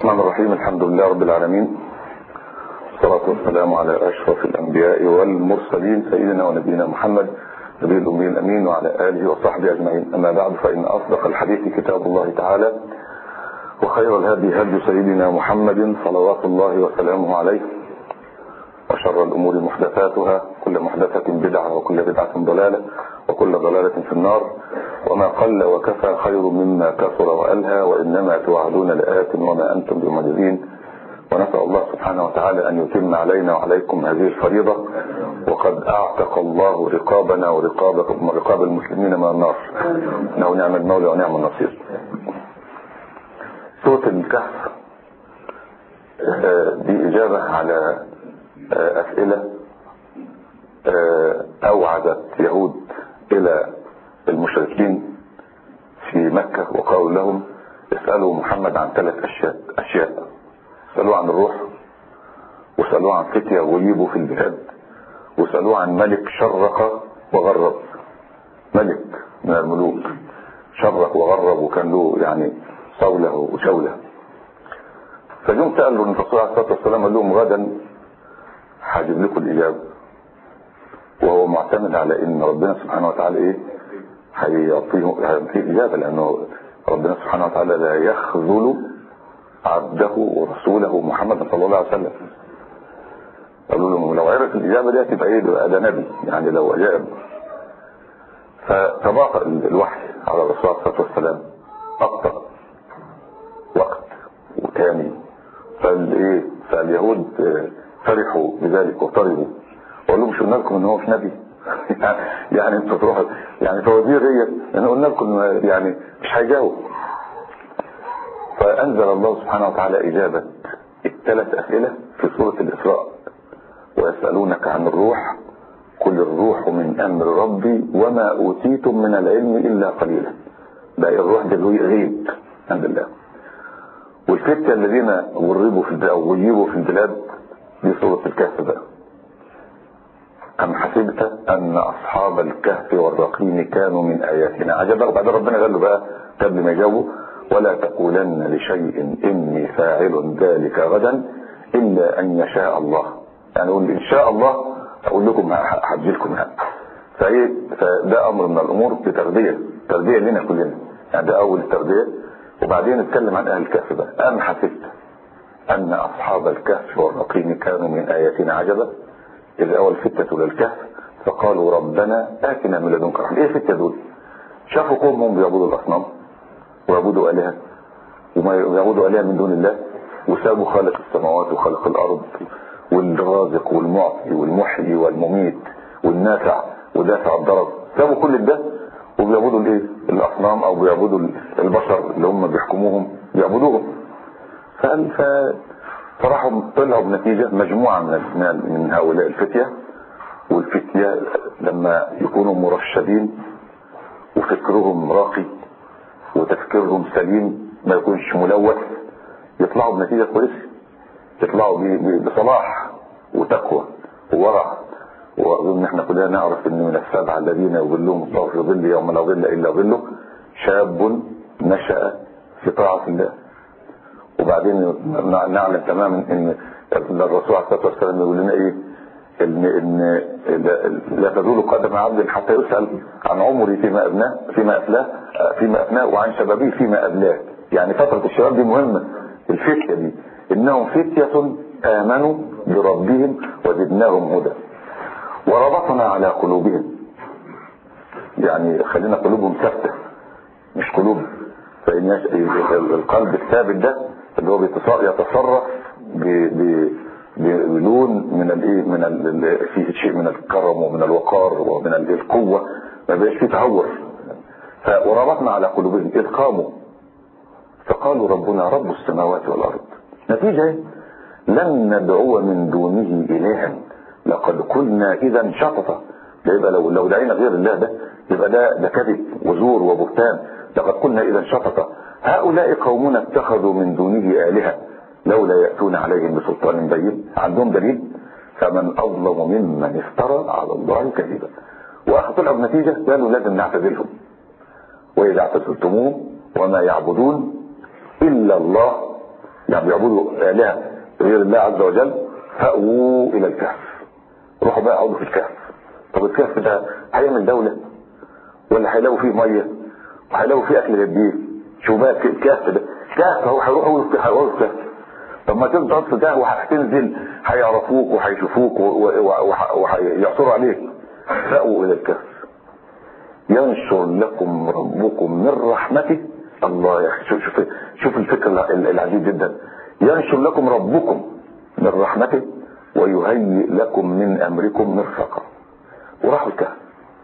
الرحمن الرحيم الحمد لله رب العالمين والصلاة والسلام على أشرف الأنبياء والمرسلين سيدنا ونبينا محمد نبي الأمي الأمين وعلى آله وصحبه أجمعين أما بعد فإن أصدق الحديث كتاب الله تعالى وخير الهدي هدي سيدنا محمد صلوات الله وسلامه عليه وشر الأمور محدثاتها كل محدثة بدعة وكل بدعة ضلالة وكل ضلالة في النار وما قل وكفى خير مما كثر وألهى وإنما توعدون لآت وما أنتم بمعجزين ونسأل الله سبحانه وتعالى أن يتم علينا وعليكم هذه الفريضة وقد أعتق الله رقابنا ورقاب رقاب المسلمين من النار إنه نعم المولى ونعم النصير سورة الكهف دي إجابة على أسئلة أوعدت يهود إلى المشركين في مكة وقالوا لهم اسألوا محمد عن ثلاث أشياء, أشياء اسألوه عن الروح واسألوه عن فتية ويجيبوا في البلاد واسألوه عن ملك شرق وغرب ملك من الملوك شرق وغرب وكان له يعني صولة وشولة فجم سألوا الرسول عليه الصلاة والسلام قال لهم غدا هجيب لكم الإجابة وهو معتمد على ان ربنا سبحانه وتعالى ايه هيعطيه هيعطيه اجابه لانه ربنا سبحانه وتعالى لا يخذل عبده ورسوله محمد صلى الله عليه وسلم قالوا له لو عرف الاجابه دي هتبقى ايه ده نبي يعني لو اجاب فتضاق الوحي على الرسول عليه الصلاه والسلام ابطا وقت وتاني فالايه فاليهود فرحوا بذلك وطربوا وقال لهم مش قلنا لكم ان هو مش نبي يعني انتوا تروحوا يعني فوزير هي انا قلنا لكم يعني مش هيجاوب فانزل الله سبحانه وتعالى اجابه الثلاث اسئله في سوره الاسراء ويسالونك عن الروح كل الروح من امر ربي وما اوتيتم من العلم الا قليلا ده الروح ده غيب عند الله والفتية الذين غربوا في البلاد او غيبوا في البلاد دي سوره الكهف بقى أم حسبت أن أصحاب الكهف والرقيم كانوا من آياتنا عجبا وبعد ربنا قال له بقى قبل ما يجاوبوا ولا تقولن لشيء إني فاعل ذلك غدا إلا أن يشاء الله يعني قول إن شاء الله أقول لكم هحجي لكم هذا فإيه فده أمر من الأمور بتربية تربية لنا كلنا يعني ده أول التربية وبعدين نتكلم عن أهل الكهف بقى أم حسبت أن أصحاب الكهف والرقيم كانوا من آياتنا عجبا إذ أول فتة للكهف فقالوا ربنا آتنا من لدنك رحمة إيه فتة دول شافوا قومهم بيعبدوا الأصنام ويعبدوا آلهة ويعبدوا آلهة من دون الله وسابوا خالق السماوات وخالق الأرض والرازق والمعطي والمحيي والمميت والنافع ودافع الضرر سابوا كل ده وبيعبدوا الايه الأصنام أو بيعبدوا البشر اللي هم بيحكموهم بيعبدوهم ف فراحوا طلعوا بنتيجة مجموعة من من هؤلاء الفتية والفتية لما يكونوا مرشدين وفكرهم راقي وتفكيرهم سليم ما يكونش ملوث يطلعوا بنتيجة كويسة يطلعوا بصلاح وتقوى وورع واظن احنا كلنا نعرف ان من السبعة الذين يظلهم الله في ظل يوم لا ظل الا ظله شاب نشأ في طاعة الله وبعدين نعلم تماما ان الرسول عليه الصلاه والسلام يقول لنا ايه ان ان لا تزول قدم عبد حتى يسال عن عمره فيما ابناه فيما افلاه فيما افناه وعن شبابه فيما ابلاه يعني فتره الشباب دي مهمه الفتيه دي انهم فتيه امنوا بربهم وزدناهم هدى وربطنا على قلوبهم يعني خلينا قلوبهم ثابته مش قلوب فإن القلب الثابت ده اللي هو يتصرف بلون من الايه من ال فيه شيء من الكرم ومن الوقار ومن القوه ما بقاش فيه تهور وربطنا على قلوبهم اذ قاموا فقالوا ربنا رب السماوات والارض نتيجه لن ندعو من دونه الها لقد قلنا اذا شططا يبقى لو لو دعينا غير الله ده يبقى ده ده كذب وزور وبهتان لقد قلنا اذا شططا هؤلاء قومنا اتخذوا من دونه آلهة لولا يأتون عليهم بسلطان بين عندهم دليل فمن أظلم ممن افترى على الله كذبا وطلعوا بنتيجة قالوا لازم نعتزلهم وإذا اعتزلتموهم وما يعبدون إلا الله يعني بيعبدوا آلهة غير الله عز وجل فأووا إلى الكهف روحوا بقى اقعدوا في الكهف طب الكهف ده هيعمل دولة ولا هيلاقوا فيه مية وهيلاقوا فيه أكل جديد شوف بقى الكهف ده كهف هو هيروحوا هيروحوا الكهف طب ما تفضل في كهف وهتنزل هيعرفوك وهيشوفوك وهيعثروا عليك فأووا إلى الكهف ينشر لكم ربكم من رحمته الله يا اخي شوف شوف شوف الفكر العجيب جدا ينشر لكم ربكم من رحمته ويهيئ لكم من امركم مرفقا وراحوا الكهف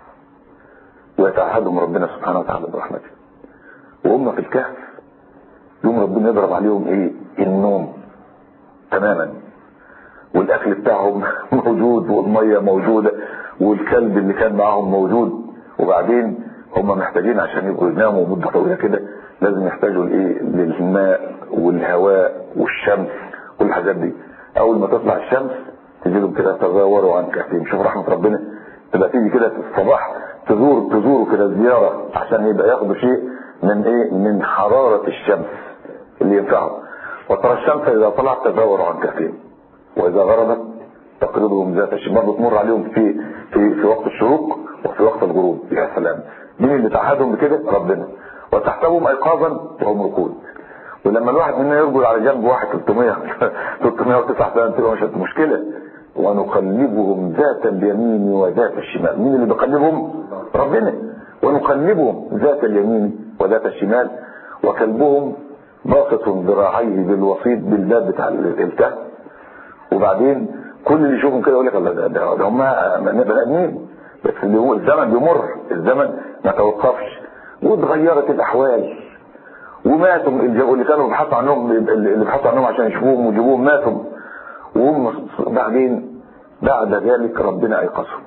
ويتعهدهم ربنا سبحانه وتعالى برحمته وهم في الكهف يوم ربنا يضرب عليهم ايه النوم تماما والاكل بتاعهم موجود والميه موجوده والكلب اللي كان معاهم موجود وبعدين هم محتاجين عشان يبقوا يناموا مده طويله كده لازم يحتاجوا لايه للماء والهواء والشمس والحاجات دي اول ما تطلع الشمس تجي لهم كده تزاوروا عن كهفهم شوف رحمه ربنا تبقى تيجي كده في الصباح تزور تزوروا كده زياره عشان يبقى ياخدوا شيء من ايه من حراره الشمس اللي ينفعهم وترى الشمس اذا طلعت تزاوروا عن كهفهم واذا غربت تقرضهم ذات الشمال برضه تمر عليهم في في في وقت الشروق وفي وقت الغروب يا سلام مين اللي تعهدهم بكده ربنا وتحسبهم ايقاظا وهم ركود ولما الواحد منا يرجل على جنب واحد 300 309 سنه تبقى مش مشكله ونقلبهم ذات اليمين وذات الشمال مين اللي بيقلبهم ربنا ونقلبهم ذات اليمين وذات الشمال وكلبهم باسط ذراعيه بالوسيط بالباب بتاع الكهف وبعدين كل اللي يشوفهم كده يقول لك الله ده, ده, ده هم بني ادمين بس اللي هو الزمن بيمر الزمن ما توقفش واتغيرت الاحوال وماتوا اللي كانوا بيبحثوا عنهم اللي بيبحثوا عنهم عشان يشوفوهم ويجيبوهم ماتوا وهم بعدين بعد ذلك ربنا ايقظهم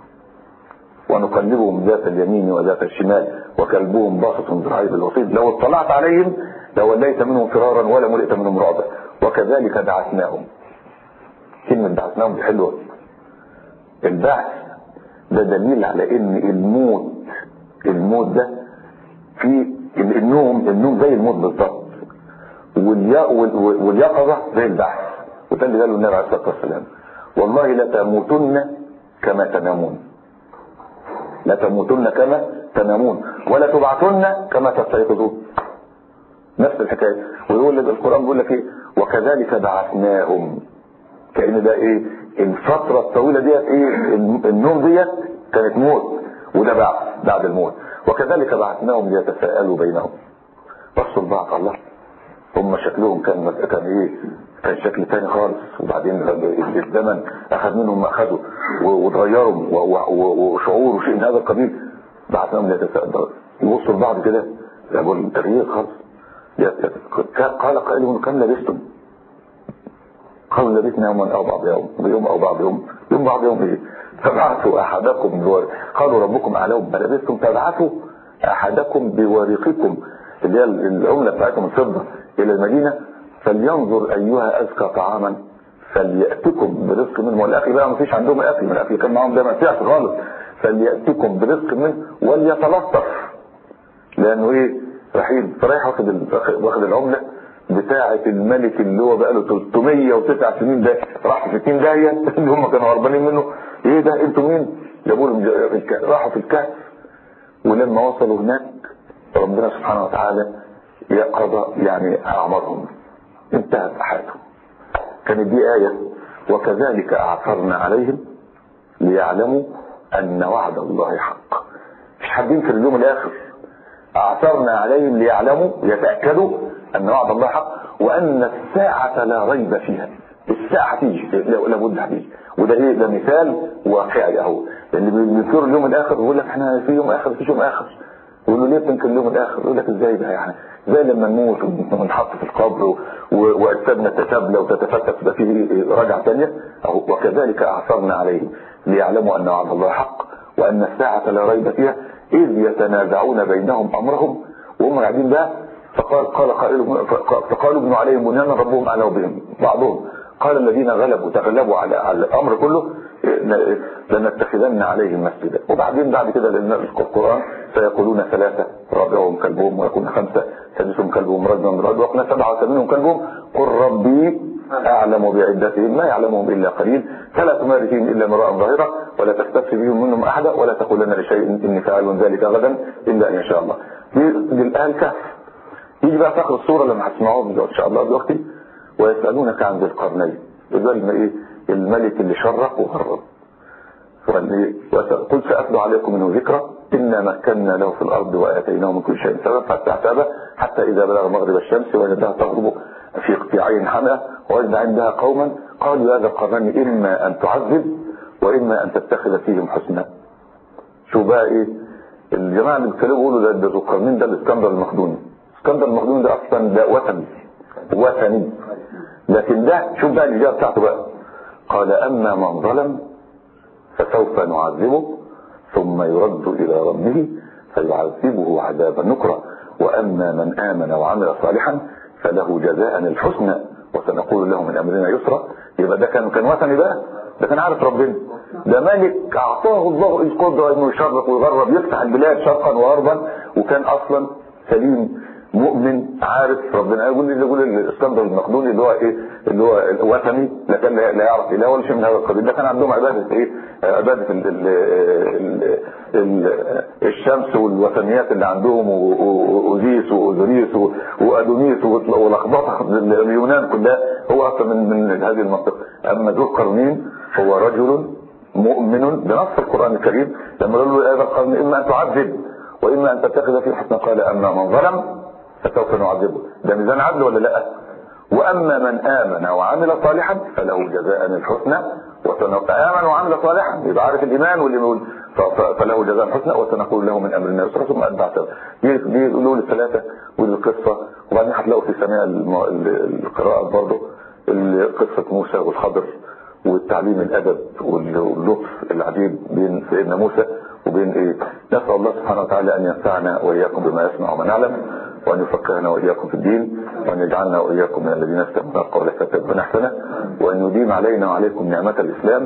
ونقلبهم ذات اليمين وذات الشمال وكلبهم باسط ذراعيه بالوسيط لو اطلعت عليهم لوليت منهم فرارا ولا ملئت منهم رعبا وكذلك بعثناهم كلمة بعثناهم دي حلوة البعث ده دليل على ان الموت الموت ده في النوم النوم زي الموت بالظبط واليقظة زي البعث وده اللي قاله النبي عليه الصلاة والسلام والله لتموتن كما تنامون لا تموتن كما تنامون ولا تبعثن كما تستيقظون نفس الحكاية ويقول لك القرآن بيقول لك ايه وكذلك بعثناهم كأن ده ايه الفترة الطويلة ديت ايه النوم ديت كانت موت وده بعد بعد الموت وكذلك بعثناهم ليتساءلوا بينهم بصوا لبعض الله هم شكلهم كان كان ايه كان شكل تاني خالص وبعدين الزمن اخذ منهم ما اخذوا واتغيروا وشعور وشيء من هذا القبيل بعثناهم ليتساءلوا يبصوا لبعض كده يقول تغيير خالص قال قائلهم كم لبستم قالوا لبثنا يوما او بعض يوم يوم او بعض يوم يوم بعض يوم ايه فبعثوا احدكم بور... قالوا ربكم اعلم بلبثتم فبعثوا احدكم بورقكم اللي هي العمله بتاعتهم الفضه الى المدينه فلينظر ايها ازكى طعاما فلياتكم برزق منه والاكل بقى ما فيش عندهم اكل الاكل كان معاهم ده ما فيش خالص فلياتكم برزق منه وليتلطف لانه ايه رحيل فرايح واخد واخد العمله بتاعة الملك اللي هو بقى له 309 سنين ده راح في 60 داهية اللي هم كانوا هربانين منه ايه ده انتوا مين جابوا لهم راحوا في الكهف ولما وصلوا هناك ربنا سبحانه وتعالى قضى يعني اعمارهم انتهت حياتهم كانت دي آية وكذلك اعثرنا عليهم ليعلموا ان وعد الله حق مش حد ينكر اليوم الاخر اعثرنا عليهم ليعلموا يتأكدوا ان وعد الله حق وان الساعة لا ريب فيها الساعة تيجي لابد هتيجي وده ايه ده مثال واقعي اهو اللي بيذكروا اليوم الاخر يقول لك احنا في يوم اخر في يوم اخر يقول له ليه بتنكر اليوم الاخر يقول لك ازاي ده يعني زي لما نموت ونحط في القبر واجسادنا تتبلى وتتفتت تبقى فيه رجعه ثانيه اهو وكذلك اعثرنا عليهم ليعلموا ان وعد الله حق وان الساعه لا ريب فيها اذ يتنازعون بينهم امرهم وهم قاعدين بقى فقال قال قائل فقالوا ابنوا عليهم بنيانا ربهم اعلم بهم بعضهم قال الذين غلبوا تغلبوا على, على الامر كله لنتخذن عليهم مسجدا وبعدين بعد كده لان القرآن سيقولون ثلاثة رابعهم كلبهم ويكون خمسة سادسهم كلبهم رجل من رجل وقنا سبعة وثمانهم كلبهم قل ربي أعلم بعدتهم ما يعلمهم إلا قليل فلا تماري فيهم إلا مراء ظاهرة ولا تستفسي بهم منهم أحدا ولا تقولن لشيء إني فاعل ذلك غدا إلا إن شاء الله دي الآن كهف يجي بقى فخر الصورة لما هتسمعوهم إن شاء الله دلوقتي ويسألونك عن ذي القرنين يقول إيه الملك اللي شرق وغرب قل سأتلو عليكم منه ذكرى إنا مكنا له في الأرض وآتيناه من كل شيء سبب فاستعتاب حتى إذا بلغ مغرب الشمس وجدها تغرب في اقتعين حمى ووجد عندها قوما قالوا هذا القرنين إما أن تعذب وإما أن تتخذ فيهم حسنا شو بقى إيه الجماعة اللي بيتكلموا يقولوا ده ده ذو القرنين ده الاسكندر المقدوني الاسكندر المقدوني ده أصلا ده وثني وثني لكن ده شوف بقى الإجابة بتاعته بقى قال أما من ظلم فسوف نعذبه ثم يرد إلى ربه فيعذبه عذابا نكرا وأما من آمن وعمل صالحا فله جزاء الحسنى وسنقول له من أمرنا يسرا يبقى ده كان كان وثني بقى ده كان عارف ربنا ده ملك أعطاه الله القدرة إنه يشرق ويغرب يفتح البلاد شرقا وغربا وكان أصلا سليم مؤمن عارف ربنا يقول لي يقول الاسكندر المقدوني اللي هو ايه اللي هو الوثني لا كان لا يعرف اله ولا شيء من هذا القبيل ده كان عندهم عباده ايه عباده ال ال ال ال الشمس والوثنيات اللي عندهم واوزيس واوزوريس وادونيس ولخبطه اليونان كلها هو اصلا من من هذه المنطقه اما ذو القرنين هو رجل مؤمن بنص القران الكريم لما قال له هذا القرن اما ان تعذب واما ان تتخذ فيه حسنا قال اما من ظلم فسوف نعذبه ده ميزان عدل ولا لا واما من امن وعمل صالحا فله جزاء الحسنى آمن وعمل صالحا يبقى عارف الايمان واللي يقول فله جزاء الحسنى وسنقول له من امرنا يسرا ثم اتبع بيقولوا الثلاثه والقصه وبعدين هتلاقوا في سماع القراءه برضه قصه موسى والخضر والتعليم الادب واللطف العجيب بين سيدنا موسى وبين ايه نسال الله سبحانه وتعالى ان ينفعنا واياكم بما يسمع وما نعلم وأن يفقهنا وإياكم في الدين وأن يجعلنا وإياكم من الذين يستمعون القول فيتبعون أحسنه وأن يديم علينا وعليكم نعمة الإسلام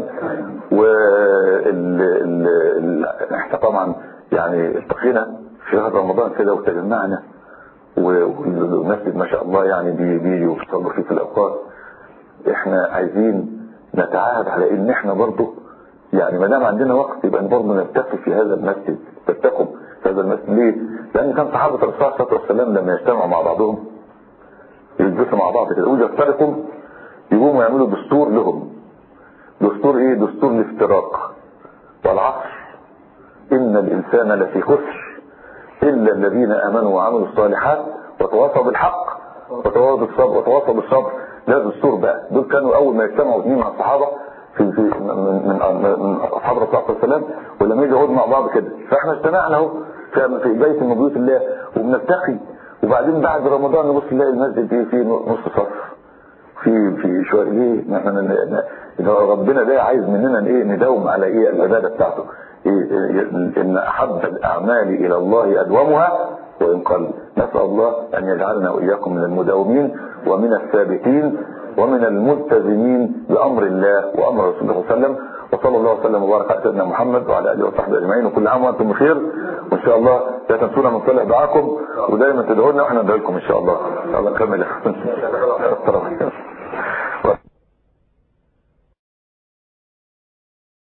احنا طبعا يعني التقينا في شهر رمضان كده وتجمعنا والمسجد ما شاء الله يعني بيجي وبيصلوا فيه في الأوقات احنا عايزين نتعاهد على ان احنا برضه يعني ما دام عندنا وقت يبقى برضه نلتقي في هذا المسجد تتقوا في هذا المسجد ليه؟ لان كان صحابه الرسول صلى الله عليه وسلم لما يجتمعوا مع بعضهم يجلسوا مع بعض كده ويفترقوا يقوموا يعملوا دستور لهم دستور ايه دستور الافتراق والعصر ان الانسان لفي خسر الا الذين امنوا وعملوا الصالحات وتواصوا بالحق وتواصوا بالصبر وتواصوا بالصبر ده دستور بقى دول كانوا اول ما يجتمعوا اثنين مع الصحابه في في من من من اصحاب الرسول صلى الله عليه وسلم ولما يجي يقعدوا مع بعض كده فاحنا اجتمعنا اهو في بيت من بيوت الله وبنلتقي وبعدين بعد رمضان نبص نلاقي المسجد فيه فيه نص صف في في شويه ليه احنا ربنا ده عايز مننا ايه نداوم على ايه العباده بتاعته إيه ان احب الاعمال الى الله ادومها وان قل نسال الله ان يجعلنا واياكم من المداومين ومن الثابتين ومن الملتزمين بامر الله وامر رسوله صلى الله عليه وسلم وصلى الله وسلم وبارك على سيدنا محمد وعلى اله وصحبه اجمعين وكل عام وانتم بخير وان شاء الله لا تنسونا من صالح دعاكم ودايما تدعونا واحنا ندعو لكم ان شاء الله الله نكمل